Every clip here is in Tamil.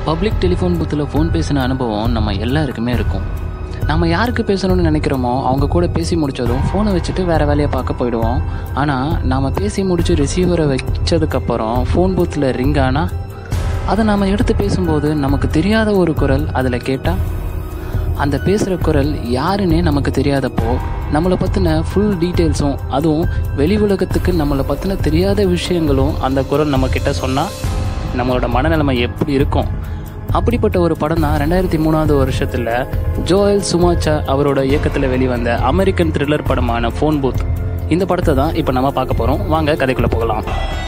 பப்ளிக் டெலிஃபோன் பூத்தில் ஃபோன் பேசின அனுபவம் நம்ம எல்லாருக்குமே இருக்கும் நம்ம யாருக்கு பேசணும்னு நினைக்கிறோமோ அவங்க கூட பேசி முடிச்சதும் ஃபோனை வச்சுட்டு வேறு வேலையை பார்க்க போயிடுவோம் ஆனால் நாம் பேசி முடிச்சு ரிசீவரை வச்சதுக்கப்புறம் ஃபோன் பூத்தில் ரிங் ஆனால் அதை நாம் எடுத்து பேசும்போது நமக்கு தெரியாத ஒரு குரல் அதில் கேட்டால் அந்த பேசுகிற குரல் யாருன்னே நமக்கு தெரியாதப்போ நம்மளை பற்றின ஃபுல் டீட்டெயில்ஸும் அதுவும் வெளி உலகத்துக்கு நம்மளை பற்றின தெரியாத விஷயங்களும் அந்த குரல் நம்மக்கிட்ட சொன்னால் நம்மளோட மனநிலைமை எப்படி இருக்கும் அப்படிப்பட்ட ஒரு படம் தான் ரெண்டாயிரத்தி மூணாவது வருஷத்தில் ஜோயல் சுமாச்சா அவரோட இயக்கத்தில் வெளிவந்த அமெரிக்கன் த்ரில்லர் படமான ஃபோன் பூத் இந்த படத்தை தான் இப்போ நம்ம பார்க்க போகிறோம் வாங்க கதைக்குள்ளே போகலாம்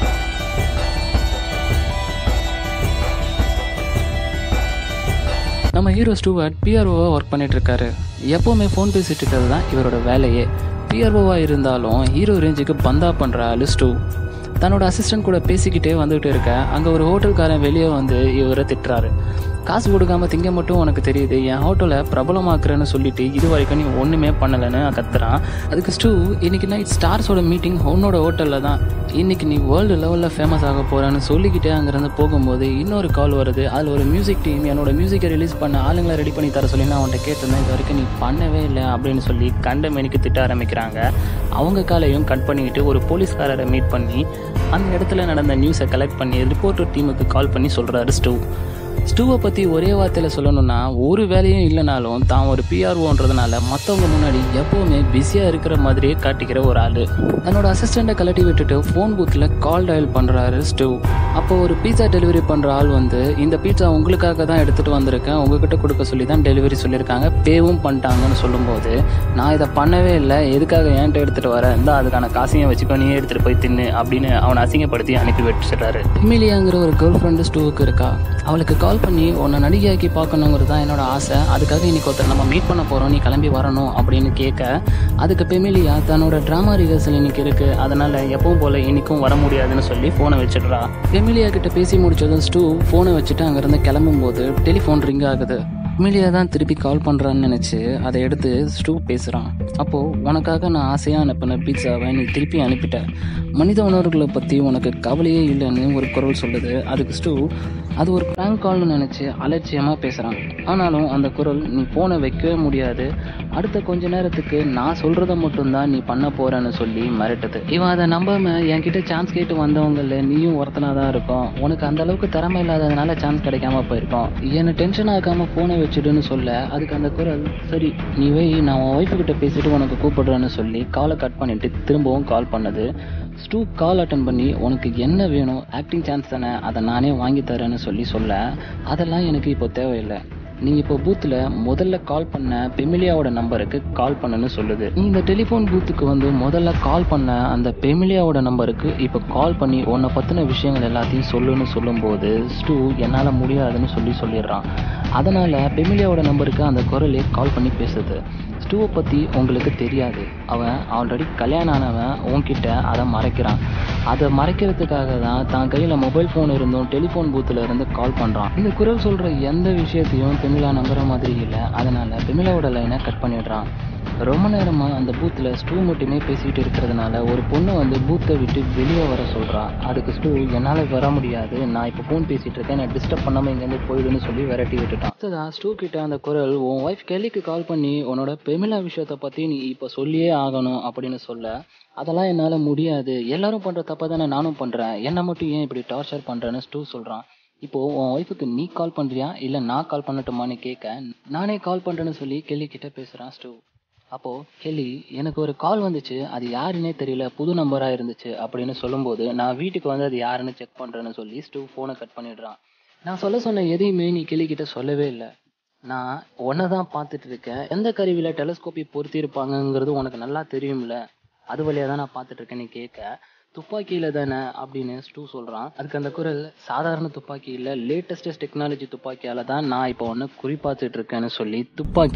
நம்ம ஹீரோ ஸ்டூவர்ட் பிஆர்ஓவாக ஒர்க் பண்ணிட்டு இருக்காரு எப்போவுமே ஃபோன் பேசிட்டு இருக்கிறது தான் இவரோட வேலையே பிஆர்ஓவாக இருந்தாலும் ஹீரோ ரேஞ்சுக்கு பந்தா பண்ணுற ஆளு ஸ்டூ தன்னோட அசிஸ்டன்ட் கூட பேசிக்கிட்டே வந்துகிட்டு இருக்க அங்கே ஒரு ஹோட்டல்காரன் வெளியே வந்து இவரை திட்டுறாரு காசு கொடுக்காம திங்க மட்டும் உனக்கு தெரியுது என் ஹோட்டலை பிரபலமாக்குறேன்னு சொல்லிட்டு இது வரைக்கும் நீ ஒன்றுமே பண்ணலைன்னு கத்துறான் அதுக்கு ஸ்டூ இன்னைக்கு நைட் ஸ்டார்ஸோட மீட்டிங் உன்னோட ஹோட்டலில் தான் இன்னைக்கு நீ வேர்ல்டு லெவலில் ஃபேமஸ் ஆக போகிறேன்னு சொல்லிக்கிட்டே அங்கேருந்து போகும்போது இன்னொரு கால் வருது அதில் ஒரு மியூசிக் டீம் என்னோட மியூசிக்கை ரிலீஸ் பண்ண ஆளுங்களை ரெடி பண்ணி தர சொல்லி நான் அவன்கிட்ட கேட்டிருந்தேன் இது வரைக்கும் நீ பண்ணவே இல்லை அப்படின்னு சொல்லி கண்ட மெனிக்கு திட்ட ஆரம்பிக்கிறாங்க அவங்க காலையும் கட் பண்ணிக்கிட்டு ஒரு போலீஸ்காரரை மீட் பண்ணி அந்த இடத்துல நடந்த நியூஸை கலெக்ட் பண்ணி ரிப்போர்ட்டர் டீமுக்கு கால் பண்ணி சொல்கிறாரு ஸ்டூ ஸ்டூவை பற்றி ஒரே வார்த்தையில் சொல்லணும்னா ஒரு வேலையும் இல்லைனாலும் தான் ஒரு பிஆர்ஓன்றதுனால மற்றவங்க முன்னாடி எப்போவுமே பிஸியாக இருக்கிற மாதிரியே காட்டிக்கிற ஒரு ஆள் தன்னோட அசிஸ்டண்ட்டை கலட்டி விட்டுட்டு ஃபோன் பூத்தில் கால் டயல் பண்ணுறாரு ஸ்டூ அப்போ ஒரு பீஸா டெலிவரி பண்ணுற ஆள் வந்து இந்த பீட்சா உங்களுக்காக தான் எடுத்துகிட்டு வந்திருக்கேன் உங்ககிட்ட கொடுக்க சொல்லி தான் டெலிவரி சொல்லியிருக்காங்க பேவும் பண்ணிட்டாங்கன்னு சொல்லும்போது நான் இதை பண்ணவே இல்லை எதுக்காக என்கிட்ட எடுத்துகிட்டு வரேன் இந்த அதுக்கான காசையும் வச்சுக்கோ நீ எடுத்துகிட்டு போய் தின்னு அப்படின்னு அவனை அசிங்கப்படுத்தி அனுப்பி வச்சிடுறாரு எமிலியாங்கிற ஒரு கேர்ள் ஃப்ரெண்டு ஸ்டூவுக்கு இருக்கா அவளுக்கு கால் பண்ணி உன்னை நடிகையாக்கி பார்க்கணுங்கிறது தான் என்னோட ஆசை அதுக்காக இன்னைக்கு ஒருத்தர் நம்ம மீட் பண்ண போகிறோம் நீ கிளம்பி வரணும் அப்படின்னு கேட்க அதுக்கு பெமிலியா தன்னோட ட்ராமா ரிஹர்சல் இன்னைக்கு இருக்கு அதனால எப்பவும் போல இன்னைக்கும் வர முடியாதுன்னு சொல்லி ஃபோனை வச்சிடுறா பெமிலியா கிட்ட பேசி முடிச்சதும் ஸ்டூ ஃபோனை வச்சுட்டு அங்கேருந்து கிளம்பும்போது டெலிஃபோன் ரிங் ஆகுது எமிலியா தான் திருப்பி கால் பண்ணுறான்னு நினச்சி அதை எடுத்து ஸ்டூ பேசுகிறான் அப்போது உனக்காக நான் ஆசையாக அனுப்பின பீட்சாவை நீ திருப்பி அனுப்பிட்ட மனித உணர்வுகளை பற்றி உனக்கு கவலையே இல்லைன்னு ஒரு குரல் சொல்லுது அதுக்கு ஸ்டூ அது ஒரு ப்ராங்க் கால்னு நினச்சி அலட்சியமாக பேசுகிறான் ஆனாலும் அந்த குரல் நீ ஃபோனை வைக்கவே முடியாது அடுத்த கொஞ்ச நேரத்துக்கு நான் சொல்கிறத மட்டும்தான் நீ பண்ண போகிறேன்னு சொல்லி மிரட்டுது இவன் அதை நம்பாம என்கிட்ட சான்ஸ் கேட்டு வந்தவங்கள நீயும் ஒருத்தனாக தான் இருக்கும் உனக்கு அந்த அளவுக்கு திறமை இல்லாததுனால சான்ஸ் கிடைக்காம போயிருக்கோம் என்னை டென்ஷன் ஆகாமல் ஃபோனை வச்சுடுன்னு சொல்ல அதுக்கு அந்த குரல் சரி நீ வை நான் உன் ஒய்ஃபு கிட்ட பேசிட்டு உனக்கு கூப்பிடுறேன்னு சொல்லி காலை கட் பண்ணிட்டு திரும்பவும் கால் பண்ணது ஸ்டூ கால் அட்டன் பண்ணி உனக்கு என்ன வேணும் ஆக்டிங் சான்ஸ் தானே அதை நானே வாங்கி தரேன்னு சொல்லி சொல்ல அதெல்லாம் எனக்கு இப்போ தேவையில்லை நீ இப்போ பூத்தில் முதல்ல கால் பண்ண பெமிலியாவோட நம்பருக்கு கால் பண்ணுன்னு சொல்லுது நீ இந்த டெலிஃபோன் பூத்துக்கு வந்து முதல்ல கால் பண்ண அந்த பெமிலியாவோட நம்பருக்கு இப்போ கால் பண்ணி உன்னை பற்றின விஷயங்கள் எல்லாத்தையும் சொல்லுன்னு சொல்லும்போது ஸ்டூ என்னால் முடியாதுன்னு சொல்லி சொல்லிடுறான் அதனால் பெமிலியாவோட நம்பருக்கு அந்த குரலே கால் பண்ணி பேசுது ஸ்டூவை பற்றி உங்களுக்கு தெரியாது அவன் ஆல்ரெடி கல்யாணம் ஆனவன் உன்கிட்ட அதை மறைக்கிறான் அதை மறைக்கிறதுக்காக தான் தான் கையில் மொபைல் ஃபோன் இருந்தும் டெலிஃபோன் பூத்தில் இருந்து கால் பண்ணுறான் இந்த குரல் சொல்கிற எந்த விஷயத்தையும் பெமிலா நம்புற மாதிரி இல்லை அதனால் பெமிலாவோட லைனை கட் பண்ணிடுறான் ரொம்ப நேரமாக அந்த பூத்தில் ஸ்டூ மட்டுமே பேசிக்கிட்டு இருக்கிறதுனால ஒரு பொண்ணு வந்து பூத்தை விட்டு வெளியே வர சொல்கிறா அதுக்கு ஸ்டூ என்னால் வர முடியாது நான் இப்போ ஃபோன் பேசிகிட்டு இருக்கேன் நான் டிஸ்டர்ப் பண்ணாமல் இங்கேருந்து போயிடுன்னு சொல்லி விரட்டி விட்டுட்டான் அடுத்ததான் ஸ்டூ கிட்ட அந்த குரல் உன் ஒய்ஃப் கெல்லிக்கு கால் பண்ணி உன்னோட பெமிலா விஷயத்தை பற்றி நீ இப்போ சொல்லியே ஆகணும் அப்படின்னு சொல்ல அதெல்லாம் என்னால் முடியாது எல்லாரும் பண்ணுற தப்பை தானே நானும் பண்ணுறேன் என்னை மட்டும் ஏன் இப்படி டார்ச்சர் பண்ணுறேன்னு ஸ்டூ சொல்கிறான் இப்போது உன் ஒய்ஃபுக்கு நீ கால் பண்ணுறியா இல்லை நான் கால் பண்ணட்டுமான்னு கேட்க நானே கால் பண்ணுறேன்னு சொல்லி கெல்லி கிட்ட பேசுகிறான் ஸ்டூ அப்போது கெல்லி எனக்கு ஒரு கால் வந்துச்சு அது யாருன்னே தெரியல புது நம்பராக இருந்துச்சு அப்படின்னு சொல்லும்போது நான் வீட்டுக்கு வந்து அது யாருன்னு செக் பண்ணுறேன்னு சொல்லி ஸ்டூ ஃபோனை கட் பண்ணிடுறான் நான் சொல்ல சொன்ன எதையுமே நீ கெல்லி கிட்ட சொல்லவே இல்லை நான் ஒன்றை தான் பார்த்துட்டு இருக்கேன் எந்த கருவியில் டெலஸ்கோப்பி பொருத்தி இருப்பாங்கங்கிறது உனக்கு நல்லா தெரியும்ல அது வழியாக தான் நான் பார்த்துட்டு இருக்கேன்னு கேட்க துப்பாக்கியில தானே அப்படின்னு ஸ்டூ சொல்கிறான் அதுக்கு அந்த குரல் சாதாரண துப்பாக்கி இல்லை லேட்டஸ்டஸ்ட் டெக்னாலஜி துப்பாக்கியால தான் நான் இப்போ ஒன்று குறிப்பாத்துட்டு இருக்கேன்னு சொல்லி துப்பாக்கி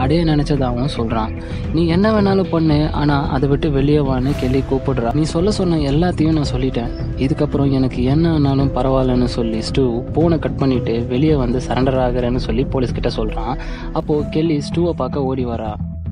அடைய நினைச்சதாகவும் சொல்றான் நீ என்ன வேணாலும் பண்ணு ஆனா அதை விட்டு வெளியே வான்னு கெல்லி கூப்பிடுறா நீ சொல்ல சொன்ன எல்லாத்தையும் நான் சொல்லிட்டேன் இதுக்கப்புறம் எனக்கு என்ன ஆனாலும் பரவாயில்லன்னு சொல்லி ஸ்டூ போனை கட் பண்ணிட்டு வெளியே வந்து சரண்டர் ஆகுறேன்னு சொல்லி போலீஸ் கிட்ட சொல்றான் அப்போ கெல்லி ஸ்டூவை பார்க்க ஓடி வரா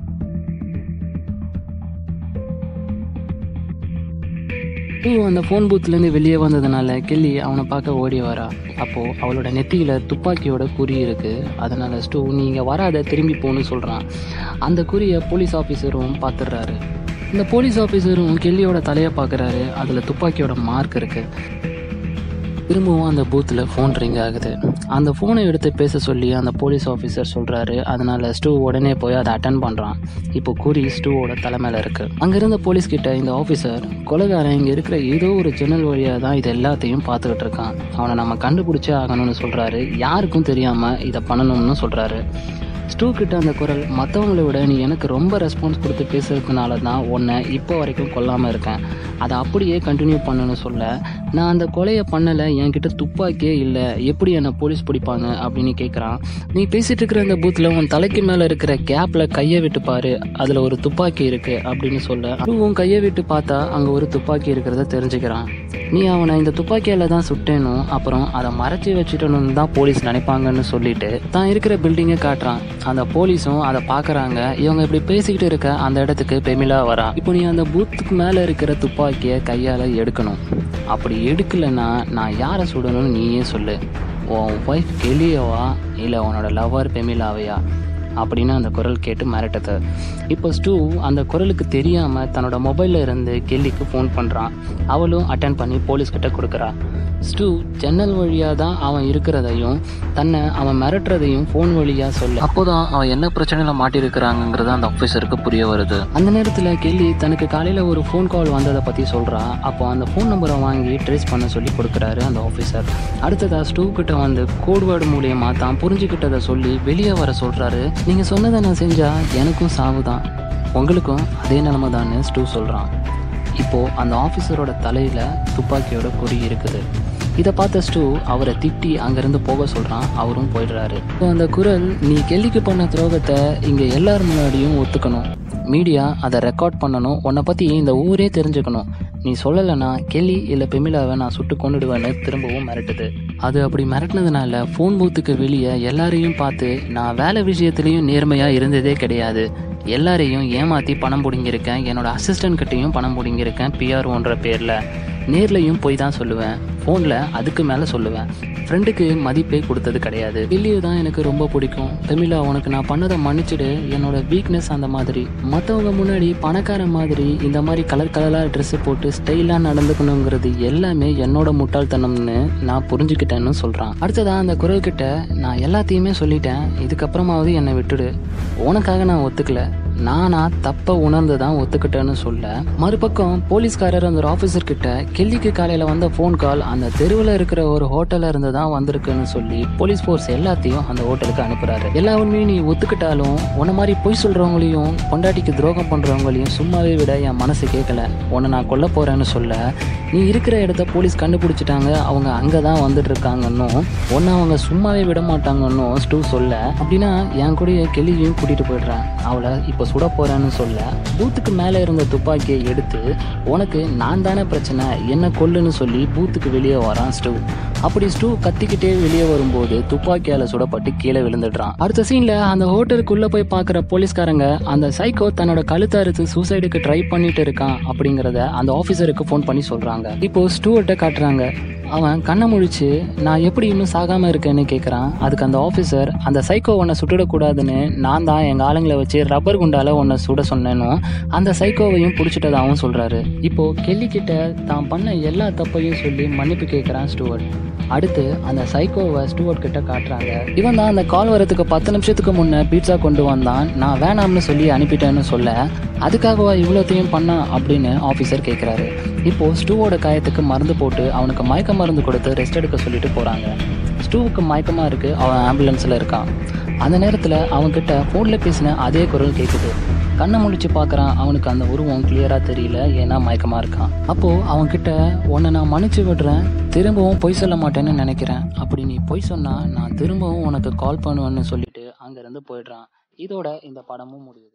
ஸ்டூ அந்த ஃபோன் பூத்துலேருந்து வெளியே வந்ததுனால கெல்லி அவனை பார்க்க ஓடி வரா அப்போது அவளோட நெத்தியில் துப்பாக்கியோட குறி இருக்குது அதனால் ஸ்டூ நீ இங்கே வராத திரும்பி போன்னு சொல்கிறான் அந்த குறியை போலீஸ் ஆஃபீஸரும் பார்த்துடுறாரு இந்த போலீஸ் ஆஃபீஸரும் கெல்லியோட தலையை பார்க்குறாரு அதில் துப்பாக்கியோட மார்க் இருக்குது திரும்பவும் அந்த பூத்தில் ஃபோன் ரிங் ஆகுது அந்த ஃபோனை எடுத்து பேச சொல்லி அந்த போலீஸ் ஆஃபீஸர் சொல்கிறாரு அதனால ஸ்டூ உடனே போய் அதை அட்டன் பண்ணுறான் இப்போ குறி ஸ்டூவோட தலைமையில் இருக்கு அங்கிருந்த போலீஸ் கிட்ட இந்த ஆஃபீஸர் கொலைகாரன் இங்கே இருக்கிற ஏதோ ஒரு ஜன்னல் வழியாக தான் இது எல்லாத்தையும் பார்த்துக்கிட்டு இருக்கான் அவனை நம்ம கண்டுபிடிச்சே ஆகணும்னு சொல்கிறாரு யாருக்கும் தெரியாமல் இதை பண்ணணும்னு சொல்கிறாரு ஸ்டூ கிட்ட அந்த குரல் மற்றவங்களை விட நீ எனக்கு ரொம்ப ரெஸ்பான்ஸ் கொடுத்து பேசுறதுனால தான் உன்னை இப்போ வரைக்கும் கொல்லாமல் இருக்கேன் அதை அப்படியே கண்டினியூ பண்ணணும்னு சொல்ல நான் அந்த கொலையை பண்ணலை என்கிட்ட துப்பாக்கியே இல்லை எப்படி என்னை போலீஸ் பிடிப்பாங்க அப்படின்னு கேட்குறான் நீ பேசிட்டு இருக்கிற அந்த பூத்தில் உன் தலைக்கு மேலே இருக்கிற கேப்பில் கையை விட்டு பாரு அதில் ஒரு துப்பாக்கி இருக்கு அப்படின்னு சொல்ல உன் கையை விட்டு பார்த்தா அங்கே ஒரு துப்பாக்கி இருக்கிறத தெரிஞ்சுக்கிறான் நீ அவனை இந்த துப்பாக்கியால தான் சுட்டேனும் அப்புறம் அதை மறைச்சி வச்சுட்டணும்னு தான் போலீஸ் நினைப்பாங்கன்னு சொல்லிட்டு தான் இருக்கிற பில்டிங்கை காட்டுறான் அந்த போலீஸும் அதை பார்க்கறாங்க இவங்க இப்படி பேசிக்கிட்டு இருக்க அந்த இடத்துக்கு பெமிலா வரா இப்போ நீ அந்த பூத்துக்கு மேலே இருக்கிற துப்பாக்கியை கையால் எடுக்கணும் அப்படி எடுக்கலைன்னா நான் யாரை சுடணும்னு நீயே சொல்லு உன் ஒய்ஃப் கெலியவா இல்லை உன்னோட லவ்வர் பெமிலாவையா அப்படின்னு அந்த குரல் கேட்டு மிரட்டது இப்போ ஸ்டூ அந்த குரலுக்கு தெரியாமல் தன்னோட மொபைலில் இருந்து கெல்லிக்கு ஃபோன் பண்ணுறான் அவளும் அட்டன் பண்ணி போலீஸ்கிட்ட கொடுக்குறா ஸ்டூ ஜன்னல் வழியாக தான் அவன் இருக்கிறதையும் தன்னை அவன் மிரட்டுறதையும் ஃபோன் வழியாக சொல்ல அப்போதான் அவன் என்ன பிரச்சனையில் மாட்டியிருக்கிறாங்கிறது அந்த ஆஃபீஸருக்கு புரிய வருது அந்த நேரத்தில் கெல்லி தனக்கு காலையில் ஒரு ஃபோன் கால் வந்ததை பற்றி சொல்கிறா அப்போ அந்த ஃபோன் நம்பரை வாங்கி ட்ரேஸ் பண்ண சொல்லி கொடுக்குறாரு அந்த ஆஃபீஸர் அடுத்ததாக ஸ்டூ கிட்ட வந்து கோட் வேர்டு மூலியமாக தான் புரிஞ்சுக்கிட்டதை சொல்லி வெளியே வர சொல்கிறாரு நீங்கள் சொன்னதை நான் செஞ்சால் எனக்கும் சாவு தான் உங்களுக்கும் அதே நிலமை தான்னு ஸ்டூ சொல்கிறான் இப்போது அந்த ஆஃபீஸரோட தலையில் துப்பாக்கியோட குறி இருக்குது இதை பார்த்த ஸ்டூ அவரை திட்டி அங்கேருந்து போக சொல்கிறான் அவரும் போயிடுறாரு இப்போ அந்த குரல் நீ கெல்லிக்கு பண்ண துரோகத்தை இங்கே எல்லார் முன்னாடியும் ஒத்துக்கணும் மீடியா அதை ரெக்கார்ட் பண்ணணும் உன்னை பற்றி இந்த ஊரே தெரிஞ்சுக்கணும் நீ சொல்லலைன்னா கெல்லி இல்லை பெமிலாவை நான் சுட்டு கொண்டுடுவேன்னு திரும்பவும் மிரட்டுது அது அப்படி மிரட்டினதுனால ஃபோன் பூத்துக்கு வெளியே எல்லாரையும் பார்த்து நான் வேலை விஷயத்துலேயும் நேர்மையாக இருந்ததே கிடையாது எல்லாரையும் ஏமாற்றி பணம் பிடிங்கிருக்கேன் என்னோட அசிஸ்டன்ட் கிட்டேயும் பணம் பிடிங்கிருக்கேன் பிஆர்ஓன்ற பேரில் நேர்லையும் போய் தான் சொல்லுவேன் ஃபோனில் அதுக்கு மேலே சொல்லுவேன் ஃப்ரெண்டுக்கு மதிப்பே கொடுத்தது கிடையாது இல்லையே தான் எனக்கு ரொம்ப பிடிக்கும் தமிழா உனக்கு நான் பண்ணதை மன்னிச்சிடு என்னோட வீக்னஸ் அந்த மாதிரி மற்றவங்க முன்னாடி பணக்கார மாதிரி இந்த மாதிரி கலர் கலராக ட்ரெஸ்ஸு போட்டு ஸ்டைலாக நடந்துக்கணுங்கிறது எல்லாமே என்னோட முட்டாள்தனம்னு நான் புரிஞ்சுக்கிட்டேன்னு சொல்கிறான் அடுத்ததான் அந்த குரல் கிட்ட நான் எல்லாத்தையுமே சொல்லிட்டேன் இதுக்கப்புறமாவது என்னை விட்டுடு உனக்காக நான் ஒத்துக்கல நானா தப்ப உணர்ந்து தான் ஒத்துக்கிட்டேன்னு சொல்ல மறுபக்கம் போலீஸ்காரர் அந்த ஆஃபீஸர் கிட்ட கெல்லிக்கு காலையில வந்த ஃபோன் கால் அந்த தெருவில் இருக்கிற ஒரு ஹோட்டல்ல இருந்து தான் வந்திருக்குன்னு சொல்லி போலீஸ் ஃபோர்ஸ் எல்லாத்தையும் அந்த ஹோட்டலுக்கு அனுப்புறாரு எல்லா உண்மையும் நீ ஒத்துக்கிட்டாலும் உன்ன மாதிரி பொய் சொல்றவங்களையும் பொண்டாட்டிக்கு துரோகம் பண்றவங்களையும் சும்மாவே விட என் மனசு கேட்கல உன்னை நான் கொல்ல போறேன்னு சொல்ல நீ இருக்கிற இடத்த போலீஸ் கண்டுபிடிச்சிட்டாங்க அவங்க அங்கே தான் வந்துட்டு இருக்காங்கன்னும் உன்னை அவங்க சும்மாவே விட மாட்டாங்கன்னும் ஸ்டூ சொல்ல அப்படின்னா என் கூடயே கெல்லியையும் கூட்டிட்டு போயிடுறேன் அவளை இப்போ சுட போறேன்னு சொல்ல பூத்துக்கு மேலே இருந்த துப்பாக்கியை எடுத்து உனக்கு நான் தானே பிரச்சனை என்ன கொல்லுன்னு சொல்லி பூத்துக்கு வெளியே வரான் ஸ்டூ அப்படி ஸ்டூ கத்திக்கிட்டே வெளியே வரும்போது துப்பாக்கியால சுடப்பட்டு கீழே விழுந்துடுறான் அடுத்த சீன்ல அந்த ஹோட்டலுக்குள்ள போய் பார்க்குற போலீஸ்காரங்க அந்த சைக்கோ தன்னோட கழுத்தை அறுத்து சூசைடுக்கு ட்ரை பண்ணிட்டு இருக்கான் அப்படிங்கிறத அந்த ஆஃபீஸருக்கு ஃபோன் பண்ணி சொல்றாங்க இப்போ ஸ்டூவர்ட்ட காட்டுறாங்க அவன் கண்ணை முழிச்சு நான் எப்படி இன்னும் சாகாம இருக்கேன்னு கேட்குறான் அதுக்கு அந்த ஆஃபீஸர் அந்த சைக்கோ உன்னை சுட்டுடக்கூடாதுன்னு நான் தான் எங்கள் ஆளுங்களை வச்சு ரப்பர் குண்டால உன்னை சுட சொன்னேனும் அந்த சைக்கோவையும் பிடிச்சிட்டதாகவும் சொல்றாரு இப்போ கெல்லி கிட்ட தான் பண்ண எல்லா தப்பையும் சொல்லி மன்னிப்பு கேட்குறான் ஸ்டூவர்ட் அடுத்து அந்த சைக்கோவை ஸ்டூவர்ட் கிட்ட காட்டுறாங்க இவன் தான் அந்த கால் வரதுக்கு பத்து நிமிஷத்துக்கு முன்னே பீட்சா கொண்டு வந்தான் நான் வேணாம்னு சொல்லி அனுப்பிட்டேன்னு சொல்ல அதுக்காகவா இவ்வளோத்தையும் பண்ணான் அப்படின்னு ஆஃபீஸர் கேட்குறாரு இப்போ ஸ்டூவோட காயத்துக்கு மருந்து போட்டு அவனுக்கு மயக்க மருந்து கொடுத்து ரெஸ்ட் எடுக்க சொல்லிட்டு போகிறாங்க ஸ்டூவுக்கு மயக்கமாக இருக்குது அவன் ஆம்புலன்ஸில் இருக்கான் அந்த நேரத்தில் அவன்கிட்ட ஃபோனில் பேசின அதே குரல் கேட்குது கண்ணை முழிச்சு பார்க்குறான் அவனுக்கு அந்த உருவம் கிளியராக தெரியல ஏன்னா மயக்கமாக இருக்கான் அப்போது அவன்கிட்ட உன்னை நான் மன்னிச்சு விடுறேன் திரும்பவும் பொய் சொல்ல மாட்டேன்னு நினைக்கிறேன் அப்படி நீ பொய் சொன்னா நான் திரும்பவும் உனக்கு கால் பண்ணுவேன்னு சொல்லிட்டு அங்கேருந்து போயிடுறான் இதோட இந்த படமும் முடியுது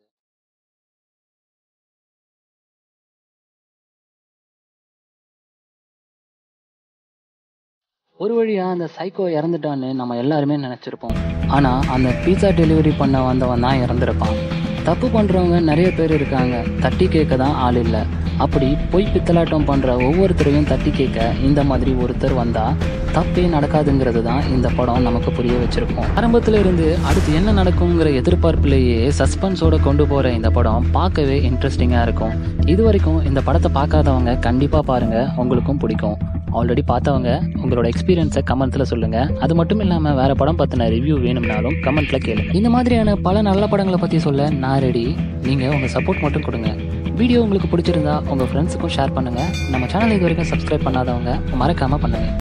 ஒரு வழியாக அந்த சைக்கோ இறந்துட்டான்னு நம்ம எல்லாருமே நினச்சிருப்போம் ஆனால் அந்த பீஸா டெலிவரி பண்ண வந்தவன் தான் இறந்துருப்பான் தப்பு பண்ணுறவங்க நிறைய பேர் இருக்காங்க தட்டி கேட்க தான் ஆள் இல்லை அப்படி பொய் பித்தலாட்டம் பண்ணுற ஒவ்வொருத்தரையும் தட்டி கேட்க இந்த மாதிரி ஒருத்தர் வந்தால் தப்பே நடக்காதுங்கிறது தான் இந்த படம் நமக்கு புரிய வச்சிருக்கோம் ஆரம்பத்துல இருந்து அடுத்து என்ன நடக்குங்கிற எதிர்பார்ப்பிலேயே சஸ்பென்ஸோட கொண்டு போகிற இந்த படம் பார்க்கவே இன்ட்ரெஸ்டிங்காக இருக்கும் இது வரைக்கும் இந்த படத்தை பார்க்காதவங்க கண்டிப்பாக பாருங்கள் உங்களுக்கும் பிடிக்கும் ஆல்ரெடி பார்த்தவங்க உங்களோட எக்ஸ்பீரியன்ஸை கமெண்ட்ஸில் சொல்லுங்கள் அது மட்டும் இல்லாமல் வேறு படம் பற்றின ரிவ்யூ வேணும்னாலும் கமெண்ட்டில் கேளுங்க இந்த மாதிரியான பல நல்ல படங்களை பற்றி சொல்ல நான் ரெடி நீங்கள் உங்கள் சப்போர்ட் மட்டும் கொடுங்க வீடியோ உங்களுக்கு பிடிச்சிருந்தா உங்கள் ஃப்ரெண்ட்ஸுக்கும் ஷேர் பண்ணுங்கள் நம்ம சேனல் இது வரைக்கும் சப்ஸ்கிரைப் பண்ணாதவங்க மறக்காமல் பண்ணுங்கள்